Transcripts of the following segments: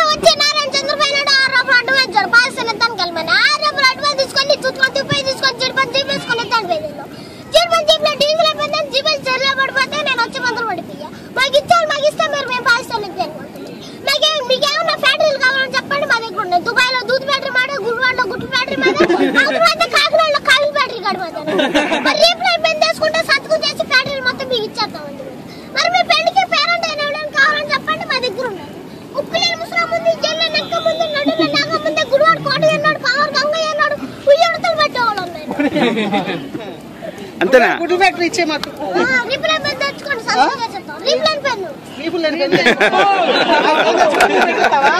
వచ్చి నారాయణ చంద్రబాబు నాయుడు ఆరు రూపాయలు అడ్డు వేయించాడు పాకిస్తాన్ ఎత్తానికి వెళ్ళమని ఆరు రూపాయలు అడ్డు వేయి తీసుకొని చుట్టుకొని తిప్పి తీసుకొని చిరుపతి జీప్ వేసుకొని ఎత్తాను పోయింది చిరుపతి జీప్ లో డీజిల్ అయిపోయిందని జీప్ చెర్లో పడిపోతే నేను వచ్చి మందులు పడిపోయా మాకు ఇచ్చారు మాకు ఇస్తే మీరు మేము పాకిస్తాన్ ఎత్తాను మాకే మీకేమన్నా ఫ్యాక్టరీలు కావాలని చెప్పండి మా దగ్గర ఉన్నాయి దుబాయ్ లో దూద్ ఫ్యాక్టరీ మాట గుడివాడలో గుడ్డు ఫ్యాక్టరీ మాట హైదరాబాద్ కాకినాడలో కాలి ఫ్యాక్టరీ కాడ మాట మరి రీప్లై పెన్ చేసుకుంటే సత్తుకు చేసి ఫ్యాక్టరీలు మొత్తం మీకు ఇచ్చేస్తామండి మరి మీ పెళ్లికి పేరెంట్ అయిన ఎవరైనా కావాలని చెప్పండి మా దగ్గర ఉన్నాయి ఉప్పులేని ముసరా ముందు జల్ల నెక్క ముందు నడుల నాగ ముందు గుడివాడు కోట అన్నాడు పావర్ గంగయ్య అన్నాడు ఉయ్యడతలు పెట్టేవాళ్ళు ఉన్నారు అంతేనా గుడ్డు ఫ్యాక్టరీ ఇచ్చే మాకు రీప్లై పెన్ తెచ్చుకోండి సత్తుకు చేసేస్తాం రీప్లై పెన్ పీపుల్ అని పెన్ చేసుకో. అర్థం తెచ్చుకొని పెట్టుకుంటావా?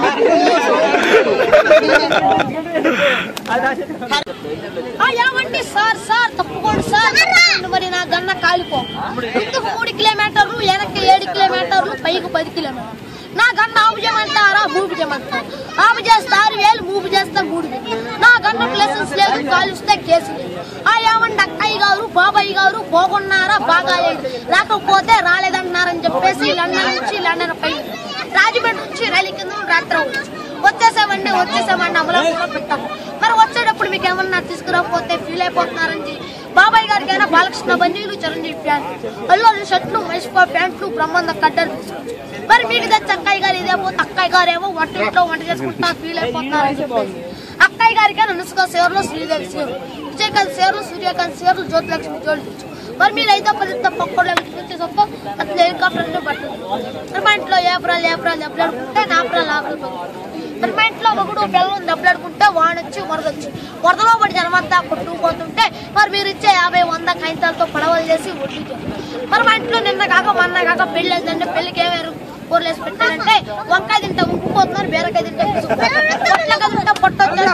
ఏమండి సార్ సార్ తప్పుకోండి సార్ మరి నా గన్న కాలిపో ముందుకు మూడు కిలోమీటర్లు వెనక్కి ఏడు కిలోమీటర్లు పైకి పది కిలోమీటర్లు నా గన్న ఆపు చేయమంటారా మూపు చేయమంటారా ఆపు చేస్తే ఆరు వేలు మూపు చేస్తే మూడు వేలు నా గన్న లైసెన్స్ లేదు కాలుస్తే కేసు లేదు ఆ ఏమండి అక్కయ్య గారు బాబాయ్ గారు బాగున్నారా బాగా లేదు లేకపోతే రాలేదన్నారని చెప్పేసి లండన్ నుంచి లండన్ పై రాజమండ్రి నుంచి రైలు కింద రాత్రి వచ్చి వచ్చేసామండి వచ్చేసామండి అమలాపురంలో పెట్టాము మరి వచ్చేటప్పుడు మీకు ఏమన్నా తీసుకురాకపోతే ఫీల్ అయిపోతున్నారని బాబాయ్ గారికి అయినా బాలకృష్ణ బన్నీలు చిరంజీవి ప్యాంట్లు అల్లు షర్ట్లు మహేష్ బాబు ప్యాంట్లు బ్రహ్మాండ కడ్డలు తీసుకొచ్చి మరి మీకు తెచ్చి అక్కయ్య గారు ఇదే పోతే అక్కయ్య గారు ఏమో వంట ఇంట్లో వంట చేసుకుంటా ఫీల్ అయిపోతున్నారని చెప్పేసి అక్కయ్య గారికి అనుష్క సేవలో శ్రీదేవి సేవలు విజయకాంత్ సేవలు సూర్యకాంత్ సేవలు జ్యోతిలక్ష్మి జోడించు మరి మీరు అయితే పది పక్కడలో వచ్చేసొప్ప అట్లా హెలికాప్టర్ పడుతుంది మరి మా ఇంట్లో ఏప్రిల్ ఏప్రిల్ దెబ్బలాడుకుంటే నాప్రాలు ఆకలి మరి మా ఇంట్లో ఒకడు బెల్లం దెబ్బలాడుకుంటే వానొచ్చి వరదొచ్చి వరదలో పడి జనమంతా కొట్టుకుపోతుంటే మరి మీరు ఇచ్చే యాభై వంద కాగితాలతో పడవలు చేసి వడ్డించారు మరి మా ఇంట్లో నిన్న కాక మొన్న కాక పెళ్లి అయిందంటే పెళ్లికి ఏమారు కూరలేసి పెట్టారంటే వంకాయ తింటే ఉప్పుపోతున్నారు బీరకాయ తింటే పొట్లకాయ తింటే పొట్టొచ్చారు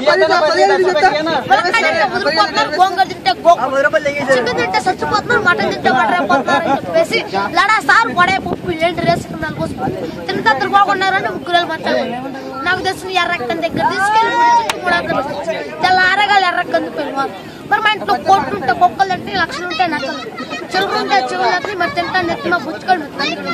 మునక్కాయ తింటే ముదిరిపోతున్నారు గోంగూర తింటే గోంగూర చికెన్ తింటే చచ్చిపోతున్నారు మటన్ తింటే మటన్ అయిపోతున్నారు అని చెప్పేసి లడా సార్ వడే పప్పు ఏంటి రేసుకున్నారు పోసుకున్నారు తింటే తిరుగుకున్నారని ముగ్గురు మాట్లాడారు నాకు తెలిసిన ఎర్రక్కని దగ్గర తీసుకెళ్ళి చుట్టూ కూడా తెల్ల అరగాలి ఎర్రక్కని పెళ్ళి మరి మా ఇంట్లో కోట్లు ఉంటే కుక్కలు తింటే లక్షలు ఉంటే నక్కలు చిలుకలు ఉంటే చివులకి మరి తింటా నెత్తిన బుచ్చుకొని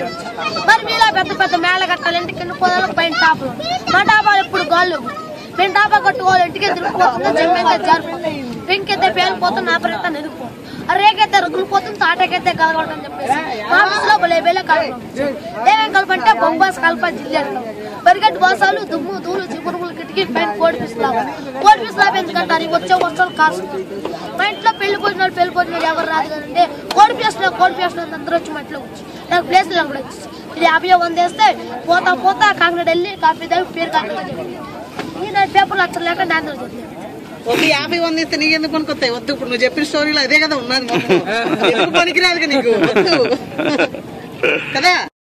మరి మీలా పెద్ద పెద్ద మేళ కట్టాలంటే కింద పొలాలకు పైన టాపులు మా డాబాలు ఎప్పుడు గాళ్ళు మేము డాబా కట్టుకోవాలి ఇంటికి తిరిగిపోతుందో జమ్మెంగా జారిపోతుంది పెంకెత్తే పేలిపోతుంది నా ప్రేత నిలిపోతుంది ఆ రేకైతే రగులిపోతుంది తాటకైతే కలగడం చెప్పేసి మా ఆఫీస్లో భలే బేలే కలపడం ఏమేం కలపంటే బొంబాస్ కలప జిల్లాడు బరిగడ్డి బాసాలు దుమ్ము దూలు చిపురుగులు కిటికీ పైన కోడి పిసులాగా కోడి పిసులాగా ఎందుకంటారు ఇవి వచ్చే వర్షాలు కాస్తుంది మా ఇంట్లో పెళ్లి భోజనాలు పెళ్లి భోజనాలు ఎవరు రాదు కదంటే కోడి పీసలో కోడి పీసలో అందరూ వచ్చి మట్లో వచ్చి నాకు ప్లేస్లో కూడా వచ్చి ఇది యాభై వంద వేస్తే పోతా పోతా కాకినాడ వెళ్ళి కాఫీ తాగి పేరు కాకినాడ చెప్పి ఈ నా పేపర్లు అచ్చలు లేక నేను చదివాను ఒక యాభై వంద ఇస్తే నీ ఎందుకు కొనుక్కొస్తాయి వద్దు ఇప్పుడు నువ్వు చెప్పిన స్టోరీలో అదే కదా ఉన్నది మొత్తం. ఎందుకు పనికిరాదు నీకు వద్దు కదా